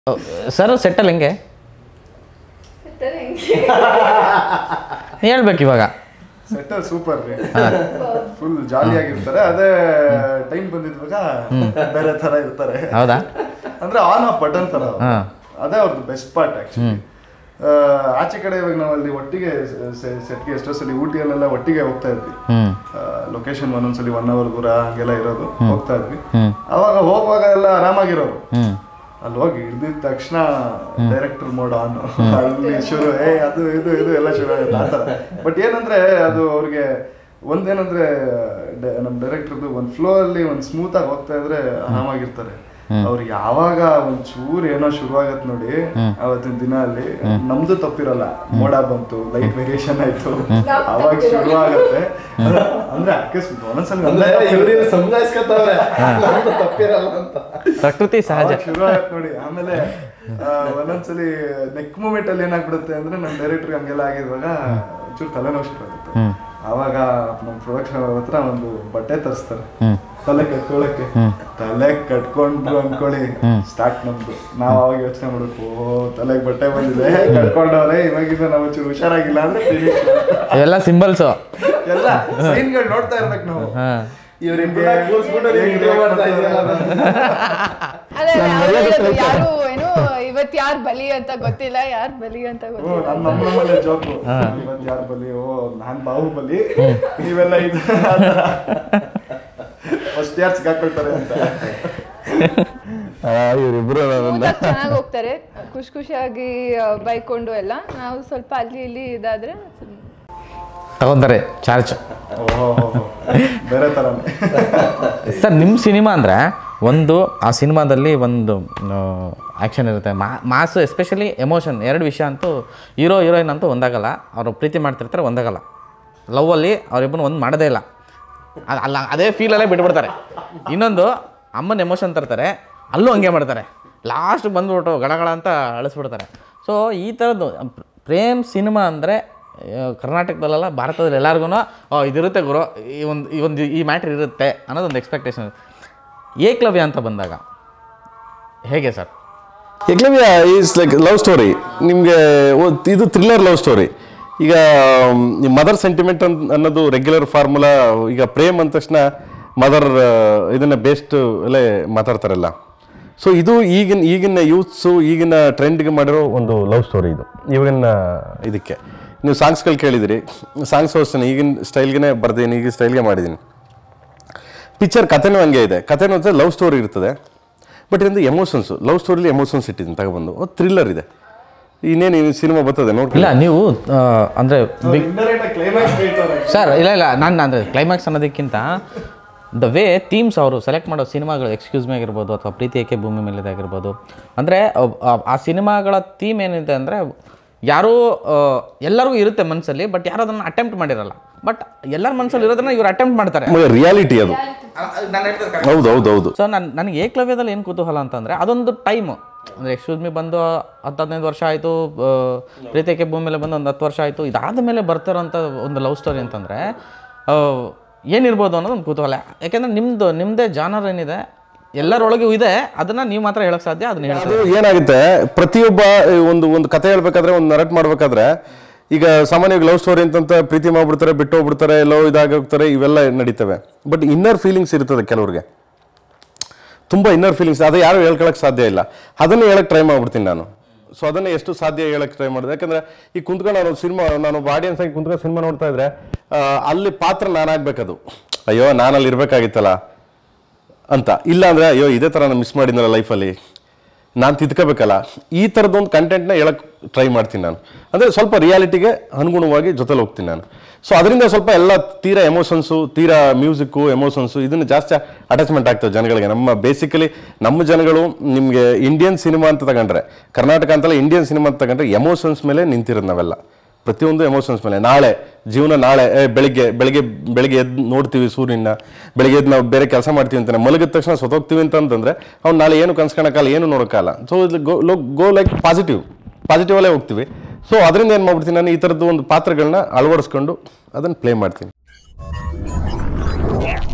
Sir settle ಹೆಂಗೆ ಹೇಳ್ಬೇಕು ಇವಾಗ ಸೆಟ್ಟರ್ ಸೂಪರ್ ರೀ ಫುಲ್ ಜಾಲಿ ಆಗಿರ್ತಾರೆ ಅದೇ ಟೈಮ್ ಬಂದಿದ್ವಾಗ ಬೇರೆ ತರ ಇರ್ತಾರೆ ಹೌದಾ ಅಂದ್ರೆ ಆನ್ ಆಫ್ ಬಟನ್ ತರ ಅವ್ರು. ಹಾ. ಅದೇ ಅವ್ರದ್ದು ಬೆಸ್ಟ್ ಪಾರ್ಟ್ ಆಕ್ಚುಲಿ ಆಚೆ ಕಡೆ ಇವಾಗ ನಾವು ಅಲ್ಲಿ ಒಟ್ಟಿಗೆ ಸೆಟ್ಗೆ ಎಷ್ಟೋ ಸಲ ಊಟಿಯಲ್ಲೆಲ್ಲ ಒಟ್ಟಿಗೆ ಹೋಗ್ತಾ ಇದ್ವಿ ಹ್ಞೂ ಲೊಕೇಶನ್ ಒಂದೊಂದ್ಸಲಿ ಒನ್ ಅವರ್ ದೂರ ಹಂಗೆಲ್ಲ ಇರೋದು ಹೋಗ್ತಾ ಇದ್ವಿ ಹ್ಮ್. ಅವಾಗ ಹೋಗುವಾಗ ಎಲ್ಲ ಆರಾಮಾಗಿರೋರು ಹ್ಞೂ ಅಲ್ಲಿ ಹೋಗಿ ಹಿಡ್ದಿದ ತಕ್ಷಣ ಡೈರೆಕ್ಟರ್ ಮೋಡ್ ಆನ್ ಅಲ್ಲಿ ಶುರು ಏ ಅದು ಇದು ಇದು ಎಲ್ಲ ಶುರು ಆಗುತ್ತೆ ಆ ಥರ ಬಟ್ ಏನಂದ್ರೆ ಅದು ಅವ್ರಿಗೆ ಒಂದೇನಂದ್ರೆ ಡ- ನಮ್ ಡೈರೆಕ್ಟರ್ದು ಒಂದ್ ಫ್ಲೋ ಅಲ್ಲಿ ಒಂದ್ ಸ್ಮೂತ್ ಆಗಿ ಹೋಗ್ತಾ ಇದ್ರೆ ಆರಾಮಾಗಿರ್ತಾರೆ ಅವ್ರು ಯಾವಾಗ ಒಂದ್ ಚೂರ್ ಏನೋ ಶುರು ಆಗತ್ ನೋಡಿ ಅವತ್ತಿನ ದಿನ ಅಲ್ಲಿ ನಮ್ದು ತಪ್ಪಿರಲ್ಲ ಮೋಡ ಬಂತು ಲೈಟ್ ವೇರಿಯೇಷನ್ ಆಯ್ತು ಅವಾಗ ಶುರು ಆಗತ್ತೆ ಅಂದ್ರೆ- ಅಂದ್ರೆ ಅಕಸ್ಮಾತ್ ಒಂದೊಂದ್ಸಲ ನಮ್ದೇ ತಪ್ಪಿರುತ್ತೆ. ಇವ್ರಿಗೆ ಸಮಜಾಯಿಸ್ಕೊತಾವ್ರೆ ನಮ್ದು ತಪ್ಪಿರಲ್ಲ ಅಂತ ಪ್ರಕೃತಿ ಸಹಜ ಅವಾಗ ಶುರು ಆಗತ್ತೆ ನೋಡಿ ಆಮೇಲೆ ಆ, ಒಂದೊಂದ್ಸಲಿ ನೆಕ್ ಮೂಮೆಂಟ್ ಅಲ್ಲಿ ಏನಾಗ್ಬಿಡುತ್ತೆ ಅಂದ್ರೆ ನಮ್ಮ ಡೈರೆಕ್ಟರ್ ಹಂಗೆಲ್ಲ ಆಗಿರುವಾಗ ಒಂಚೂರು ತಲೆನೋವು ಶುರು ಆಗುತ್ತೆ ಹ್ಮ್. ಆವಾಗ ನಮ್ಮ ಪ್ರೊಡಕ್ಷನ್ ಹತ್ರ ಒಂದು ಬಟ್ಟೆ ತರಿಸ್ತಾರೆ ಹ್ಮ್. ತಲೆ ಕಟ್ಕೊಳಕ್ಕೆ ತಲೆ ಕಟ್ಕೊಂಡ್ರು ಅನ್ಕೊಳ್ಳಿ ಸ್ಟಾರ್ಟ್ ನಮ್ದು ನಾವ್ ಅವಾಗ ಯೋಚನೆ ಮಾಡ್ಬೇಕು ಓ ತಲೆಗೆ ಬಟ್ಟೆ ಬಂದಿದೆ ಕಟ್ಕೊಂಡವ್ರೆ ಇವಾಗಿಂದ ನಾವು ಒಂಚೂರು ಹುಷಾರಾಗಿಲ್ಲ ಅಂದ್ರೆ finish. ಇವೆಲ್ಲ ಸಿಂಬಲ್ಸು ಎಲ್ಲ ಸೈನ್ಗಳು ನೋಡ್ತಾ ಇರ್ಬೇಕು ನಾವು ಹಾಂ ಇವ್ರಿಗೆ ಕೂರಿಸ್ಬಿಟ್ಟು ನೀವು video ಮಾಡ್ತಾ ಇದೆಯಲ್ಲ ಅದೇ ಅವ್ರು ಹೇಳೋದು ಯಾರು ಏನು ಇವತ್ ಯಾರ್ ಬಲಿ ಅಂತ ಗೊತ್ತಿಲ್ಲ ಯಾರ್ ಬಲಿ ಅಂತ ಓ, ಗೊತ್ತಿಲ್ಲ ನಮ್ಮ ನಮ್ಮಲ್ಲೇ ಜೋಕು ಇವತ್ತು ಯಾರು ಬಲಿ ಓ ನಾನ್ ಬಾಹುಬಲಿ ನೀವೆಲ್ಲ ಇದು ಫಸ್ಟ್ ಯಾರು ಸಿಕ್ಕಾಕೊಳ್ತಾರೆ ಅಂತ ಇವರಿಬ್ರು ಚೆನ್ನಾಗಿ ಹೋಗ್ತಾರೆ ಖುಷಿ ಖುಷಿಯಾಗಿ ಆ, ಬೈಕೊಂಡು ಎಲ್ಲ ನಾವು ಸ್ವಲ್ಪ ಅಲ್ಲಿ ಇಲ್ಲಿ ಇದಾದ್ರೆ ತಗೊಂತಾರೆ ಚಾರ್ಜ್ ಓಹೋ ಬೇರೆ ಥರನೇ ಸರ್ ನಿಮ್ಮ ಸಿನಿಮಾ ಅಂದರೆ ಒಂದು ಆ ಸಿನಿಮಾದಲ್ಲಿ ಒಂದು ಆ್ಯಕ್ಷನ್ ಇರುತ್ತೆ ಮಾ ಮಾಸು ಎಸ್ಪೆಷಲಿ ಎಮೋಷನ್ ಎರಡು ವಿಷಯ ಅಂತೂ ಹೀರೋ ಹೀರೋಯಿನ್ ಅಂತೂ ಒಂದಾಗಲ್ಲ ಅವರು ಪ್ರೀತಿ ಮಾಡ್ತಿರ್ತಾರೆ ಒಂದಾಗಲ್ಲ ಲವ್ವಲ್ಲಿ ಅವರಿಬ್ಬರು ಒಂದು ಮಾಡೋದೇ ಇಲ್ಲ ಅದ್- ಅಲ್ಲ ಅದೇ ಫೀಲಲ್ಲೇ ಬಿಟ್ಬಿಡ್ತಾರೆ ಇನ್ನೊಂದು ಅಮ್ಮನ ಎಮೋಷನ್ ತರ್ತಾರೆ ಅಲ್ಲೂ ಹಂಗೆ ಮಾಡ್ತಾರೆ ಲಾಸ್ಟ್ ಬಂದ್ಬಿಟ್ಟು ಗಡಗಳ ಅಂತ ಅಳಿಸ್ಬಿಡ್ತಾರೆ ಸೊ ಈ ಥರದ್ದು ಪ್ರೇಮ್ ಸಿನಿಮಾ ಅಂದರೆ ಕರ್ನಾಟಕದಲ್ಲೆಲ್ಲ ಭಾರತದಲ್ಲಿ ಎಲ್ಲರಿಗೂ ಇದಿರುತ್ತೆ ಗುರು ಈ ಒಂದು ಈ ಒಂದು ಈ ಮ್ಯಾಟ್ರ್ ಇರುತ್ತೆ ಅನ್ನೋದೊಂದು ಎಕ್ಸ್ಪೆಕ್ಟೇಷನ್ ಏಕಲವ್ಯ ಅಂತ ಬಂದಾಗ ಹೇಗೆ sir Ekalavya is like love story ನಿಮಗೆ ಇದು ಥ್ರಿಲ್ಲರ್ ಲವ್ ಸ್ಟೋರಿ ಈಗ ಮದರ್ ಸೆಂಟಿಮೆಂಟ್ ಅಂತ ಅನ್ನೋದು ರೆಗ್ಯುಲರ್ ಫಾರ್ಮುಲಾ ಈಗ ಪ್ರೇಮ್ ಅಂದ ತಕ್ಷಣ ಮದರ್ ಇದನ್ನ ಬೇಸ್ಟ್ ಅಲ್ಲೇ ಮಾತಾಡ್ತಾರಲ್ಲ ಸೊ ಇದು ಈಗಿನ ಈಗಿನ ಯೂತ್ಸು ಈಗಿನ ಟ್ರೆಂಡ್ಗೆ ಮಾಡಿರೋ ಒಂದು ಲವ್ ಸ್ಟೋರಿ ಇದು ಇವಾಗಿನ ಇದಕ್ಕೆ ನೀವು ಸಾಂಗ್ಸ್ಗಳು ಕೇಳಿದಿರಿ ಸಾಂಗ್ಸ್ ಅಷ್ಟೇ ಈಗಿನ ಸ್ಟೈಲ್ಗೆ ಬರ್ತೀನಿ ಈಗಿನ ಸ್ಟೈಲ್ಗೆ ಮಾಡಿದ್ದೀನಿ ಪಿಕ್ಚರ್ ಕಥೆನೂ ಹಂಗೆ ಇದೆ ಕಥೆನೂ ಅಂತ ಲವ್ ಸ್ಟೋರಿ ಇರ್ತದೆ ಬಟ್ ಇದೊಂದು ಎಮೋಷನ್ಸು ಲವ್ ಸ್ಟೋರಿಲಿ ಎಮೋಷನ್ಸ್ ಇಟ್ಟಿದ್ದೀನಿ ತಗೊಬಂದು ಥ್ರಿಲ್ಲರ್ ಇದೆ ಇನ್ನೇನು ಸಿನಿಮಾ ಬರ್ತದೆ ನೋಡಿ ಇಲ್ಲ ನೀವು ಅಂದರೆ ಬಿಗ್ ಇಂಡೈರೆಕ್ಟ್ ಕ್ಲೈಮ್ಯಾಕ್ಸ್ ಹೇಳ್ತಾರೆ ಸರ್ ಇಲ್ಲ ಇಲ್ಲ ನಾನು ಅಂದರೆ ಕ್ಲೈಮ್ಯಾಕ್ಸ್ ಅನ್ನೋದಕ್ಕಿಂತ ದ ವೇ ಥೀಮ್ಸ್ ಅವರು ಸೆಲೆಕ್ಟ್ ಮಾಡೋ ಸಿನಿಮಾಗಳು ಎಕ್ಸ್ಕ್ಯೂಸ್ ಮೇ ಆಗಿರ್ಬೋದು ಅಥವಾ ಪ್ರೀತಿ ಏಕೆ ಭೂಮಿ ಮೇಲಿದೆ ಆಗಿರ್ಬೋದು ಅಂದರೆ ಆ ಸಿನಿಮಾಗಳ ಥೀಮ್ ಏನಿದೆ ಅಂದರೆ ಯಾರೂ ಆ, ಎಲ್ಲರಿಗೂ ಇರುತ್ತೆ ಮನಸ್ಸಲ್ಲಿ ಬಟ್ ಯಾರು ಅದನ್ನು ಅಟೆಂಪ್ಟ್ ಮಾಡಿರಲ್ಲ ಬಟ್ ಎಲ್ಲರ ಮನಸ್ಸಲ್ಲಿ ಇರೋದನ್ನ ಇವ್ರು ಅಟೆಂಪ್ಟ್ ಮಾಡ್ತಾರೆ ರಿಯಾಲಿಟಿ ಅದು ಹೌದು ಹೌದು ಹೌದು ಸೊ ನಾನು ನನಗೆ ಏಕಲವ್ಯದಲ್ಲಿ ಏನು ಕುತೂಹಲ ಅಂತಂದರೆ ಅದೊಂದು ಟೈಮು ಅಂದರೆ ಎಕ್ಸ್ಕ್ಯೂಸ್ ಮಿ ಬಂದು ಹತ್ತು ಹದಿನೈದು ವರ್ಷ ಆಯಿತು ಪ್ರೀತಿಕೆ ಭೂಮಿ ಮೇಲೆ ಬಂದು ಒಂದು ಹತ್ತು ವರ್ಷ ಆಯಿತು ಇದಾದ ಮೇಲೆ ಬರ್ತಿರೋಂಥ ಒಂದು ಲವ್ ಸ್ಟೋರಿ ಅಂತಂದರೆ ಏನಿರ್ಬೋದು ಅನ್ನೋದು ಒಂದು ಕುತೂಹಲ ಯಾಕೆಂದರೆ ನಿಮ್ಮದು ನಿಮ್ಮದೇ ಜಾನರ್ ಏನಿದೆ ಎಲ್ಲರೊಳಗೂ ಇದೆ ಅದನ್ನು ನೀವು ಮಾತ್ರ ಹೇಳೋಕ್ಕೆ ಸಾಧ್ಯ ಅದನ್ನ ಹೇಳ್ತಾರೆ ಅದು ಏನಾಗುತ್ತೆ ಪ್ರತಿಯೊಬ್ಬ ಈ ಒಂದು ಒಂದು ಕತೆ ಹೇಳ್ಬೇಕಾದ್ರೆ ಒಂದು ನರಟ್ ಮಾಡ್ಬೇಕಾದ್ರೆ ಈಗ ಸಾಮಾನ್ಯವಾಗಿ ಲವ್ ಸ್ಟೋರಿ ಅಂತಂತ ಪ್ರೀತಿ ಮಾಡ್ಬಿಡ್ತಾರೆ ಬಿಟ್ಟು ಹೋಗ್ಬಿಡ್ತಾರೆ ಲವ್ ಇದಾಗೋಗ್ತಾರೆ ಇವೆಲ್ಲ ನಡೀತವೆ ಬಟ್ ಇನ್ನರ್ ಫೀಲಿಂಗ್ಸ್ ಇರ್ತದೆ ಕೆಲವ್ರಿಗೆ ತುಂಬ ಇನ್ನರ್ ಫೀಲಿಂಗ್ಸ್ ಅದು ಯಾರು ಹೇಳ್ಕೊಳಕ್ಕೆ ಸಾಧ್ಯ ಇಲ್ಲ ಅದನ್ನು ಹೇಳಕ್ಕೆ ಟ್ರೈ ಮಾಡ್ಬಿಡ್ತೀನಿ ನಾನು ಸೊ ಅದನ್ನು ಎಷ್ಟು ಸಾಧ್ಯ ಹೇಳಕ್ಕೆ ಟ್ರೈ ಮಾಡಿದೆ ಯಾಕಂದ್ರೆ ಈ ಕುಂತ್ಕೊಂಡು ನಾನು ಸಿನಿಮಾ ನಾನು ಒಬ್ಬ ಆಡಿಯನ್ಸ್ ಆಗಿ ಕುಂತ್ಕೊಂಡು ಸಿನಿಮಾ ನೋಡ್ತಾ ಇದ್ರೆ ಆ, ಅಲ್ಲಿ ಪಾತ್ರ ನಾನಾಗ್ಬೇಕದು ಅಯ್ಯೋ ನಾನು ಅಲ್ಲಿ ಇರ್ಬೇಕಾಗಿತ್ತಲ್ಲ ಅಂತ ಇಲ್ಲ ಅಂದ್ರೆ ಅಯ್ಯೋ ಇದೇ ಥರ ನಾನು ಮಿಸ್ ಮಾಡಿದ್ನಲ್ಲ ಲೈಫಲ್ಲಿ ನಾನು ತಿದ್ಕೋಬೇಕಲ್ಲ ಈ ಥರದ್ದೊಂದು ಕಂಟೆಂಟ್ನ ಹೇಳಕ್ಕೆ ಟ್ರೈ ಮಾಡ್ತೀನಿ ನಾನು ಅಂದರೆ ಸ್ವಲ್ಪ ರಿಯಾಲಿಟಿಗೆ ಅನುಗುಣವಾಗಿ ಜೊತೆಲಿ ಹೋಗ್ತೀನಿ ನಾನು ಸೊ ಅದರಿಂದ ಸ್ವಲ್ಪ ಎಲ್ಲ ತೀರಾ ಎಮೋಷನ್ಸು ತೀರಾ ಮ್ಯೂಸಿಕ್ಕು ಎಮೋಷನ್ಸು ಇದನ್ನು ಜಾಸ್ತಿ ಅಟ್ಯಾಚ್ಮೆಂಟ್ ಆಗ್ತವೆ ಜನಗಳಿಗೆ ನಮ್ಮ ಬೇಸಿಕಲಿ ನಮ್ಮ ಜನಗಳು ನಿಮಗೆ ಇಂಡಿಯನ್ ಸಿನಿಮಾ ಅಂತ ತಗೊಂಡ್ರೆ ಕರ್ನಾಟಕ ಅಂತಲ್ಲ ಇಂಡಿಯನ್ ಸಿನಿಮಾ ಅಂತ ತಗೊಂಡ್ರೆ ಎಮೋಷನ್ಸ್ ಮೇಲೆ ನಿಂತಿರೋದು ನಾವೆಲ್ಲ ಪ್ರತಿಯೊಂದು ಎಮೋಷನ್ಸ್ ಮೇಲೆ ನಾಳೆ ಜೀವನ ನಾಳೆ ಏ, ಬೆಳಿಗ್ಗೆ ಬೆಳಿಗ್ಗೆ ಬೆಳಿಗ್ಗೆ ಎದ್ದು ನೋಡ್ತೀವಿ ಸೂರ್ಯನ ಬೆಳಿಗ್ಗೆ ಎದ್ದು ನಾವು ಬೇರೆ ಕೆಲಸ ಮಾಡ್ತೀವಿ ಅಂತಾನೆ ಮಲಗಿದ ತಕ್ಷಣ ಸೊತೋಗ್ತೀವಿ ಅಂತಂದ್ರೆ ಅವ್ನು ನಾಳೆ ಏನು ಕನ್ಸ್ಕೊಳಕ್ಕಾಗಲ್ಲ ಏನು ನೋಡೋಕ್ಕಾಗಲ್ಲ ಸೊ ಇದು go go like positive positive ಅಲ್ಲೇ ಹೋಗ್ತೀವಿ ಸೊ ಅದರಿಂದ ಏನು ಮಾಡ್ಬಿಡ್ತೀನಿ ನಾನು ಈ ಥರದ್ದು ಒಂದು ಪಾತ್ರಗಳನ್ನ ಅಳವಡಿಸ್ಕೊಂಡು ಅದನ್ನು ಪ್ಲೇ ಮಾಡ್ತೀನಿ